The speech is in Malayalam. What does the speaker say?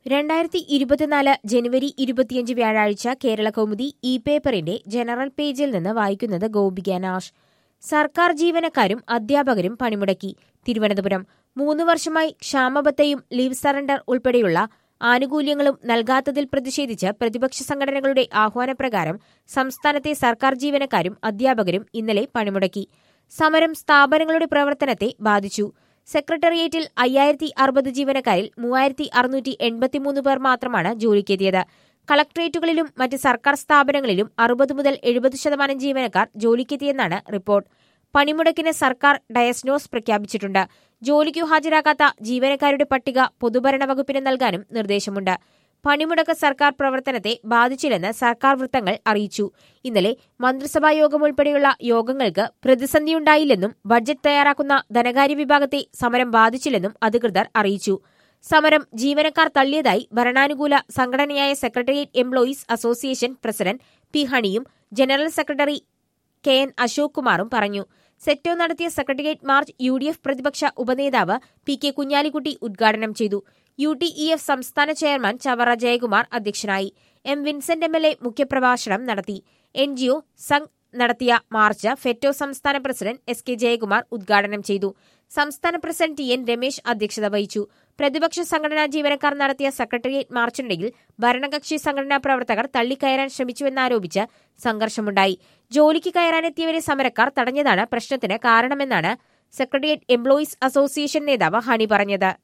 രണ്ടായിരത്തി ഇരുപത്തിനാല് ജനുവരി ഇരുപത്തിയഞ്ച് വ്യാഴാഴ്ച കേരള കൗമുദി ഇ പേപ്പറിന്റെ ജനറൽ പേജിൽ നിന്ന് വായിക്കുന്നത് ഗോപിക നാഷ് സർക്കാർ ജീവനക്കാരും അധ്യാപകരും പണിമുടക്കി തിരുവനന്തപുരം മൂന്ന് വർഷമായി ക്ഷാമബത്തയും ലീവ് സറണ്ടർ ഉൾപ്പെടെയുള്ള ആനുകൂല്യങ്ങളും നൽകാത്തതിൽ പ്രതിഷേധിച്ച് പ്രതിപക്ഷ സംഘടനകളുടെ ആഹ്വാനപ്രകാരം സംസ്ഥാനത്തെ സർക്കാർ ജീവനക്കാരും അധ്യാപകരും ഇന്നലെ പണിമുടക്കി സമരം സ്ഥാപനങ്ങളുടെ പ്രവർത്തനത്തെ ബാധിച്ചു സെക്രട്ടേറിയറ്റിൽ അയ്യായിരത്തി അറുപത് ജീവനക്കാരിൽ മൂവായിരത്തി അറുന്നൂറ്റി എൺപത്തിമൂന്ന് പേർ മാത്രമാണ് ജോലിക്കെത്തിയത് കളക്ടറേറ്റുകളിലും മറ്റ് സർക്കാർ സ്ഥാപനങ്ങളിലും അറുപത് മുതൽ എഴുപത് ശതമാനം ജീവനക്കാർ ജോലിക്കെത്തിയെന്നാണ് റിപ്പോർട്ട് പണിമുടക്കിന് സർക്കാർ ഡയസ്നോസ് പ്രഖ്യാപിച്ചിട്ടുണ്ട് ജോലിക്കു ഹാജരാകാത്ത ജീവനക്കാരുടെ പട്ടിക പൊതുഭരണ വകുപ്പിന് നൽകാനും നിർദ്ദേശമുണ്ട് പണിമുടക്ക് സർക്കാർ പ്രവർത്തനത്തെ ബാധിച്ചില്ലെന്ന് സർക്കാർ വൃത്തങ്ങൾ അറിയിച്ചു ഇന്നലെ മന്ത്രിസഭാ യോഗം ഉൾപ്പെടെയുള്ള യോഗങ്ങൾക്ക് പ്രതിസന്ധിയുണ്ടായില്ലെന്നും ബജറ്റ് തയ്യാറാക്കുന്ന ധനകാര്യ വിഭാഗത്തെ സമരം ബാധിച്ചില്ലെന്നും അധികൃതർ അറിയിച്ചു സമരം ജീവനക്കാർ തള്ളിയതായി ഭരണാനുകൂല സംഘടനയായ secretariat employees association president P ഹണിയും general secretary K N Ashok കുമാറും പറഞ്ഞു സെറ്റോ നടത്തിയ secretariat march U D F പ്രതിപക്ഷ ഉപനേതാവ് പി കെ കുഞ്ഞാലിക്കുട്ടി ഉദ്ഘാടനം ചെയ്തു യു ടി ഇ എഫ് സംസ്ഥാന ചെയർമാൻ ചവറ ജയകുമാർ അധ്യക്ഷനായി M Vincent M L A മുഖ്യപ്രഭാഷണം നടത്തി എൻ ജി ഒ സംഘ് നടത്തിയ മാർച്ച് ഫെറ്റോ സംസ്ഥാന പ്രസിഡന്റ് എസ് കെ ജയകുമാർ ഉദ്ഘാടനം ചെയ്തു സംസ്ഥാന പ്രസിഡന്റ് ടി എൻ രമേശ് അധ്യക്ഷത വഹിച്ചു പ്രതിപക്ഷ സംഘടനാ ജീവനക്കാർ നടത്തിയ സെക്രട്ടേറിയറ്റ് മാർച്ചിനിടയിൽ ഭരണകക്ഷി സംഘടനാ പ്രവർത്തകർ തള്ളിക്കയറാൻ ശ്രമിച്ചുവെന്നാരോപിച്ച് സംഘർഷമുണ്ടായി ജോലിക്ക് കയറാനെത്തിയവരെ സമരക്കാർ തടഞ്ഞതാണ് പ്രശ്നത്തിന് കാരണമെന്നാണ് സെക്രട്ടേറിയറ്റ് എംപ്ലോയീസ് അസോസിയേഷൻ നേതാവ് ഹണി പറഞ്ഞത്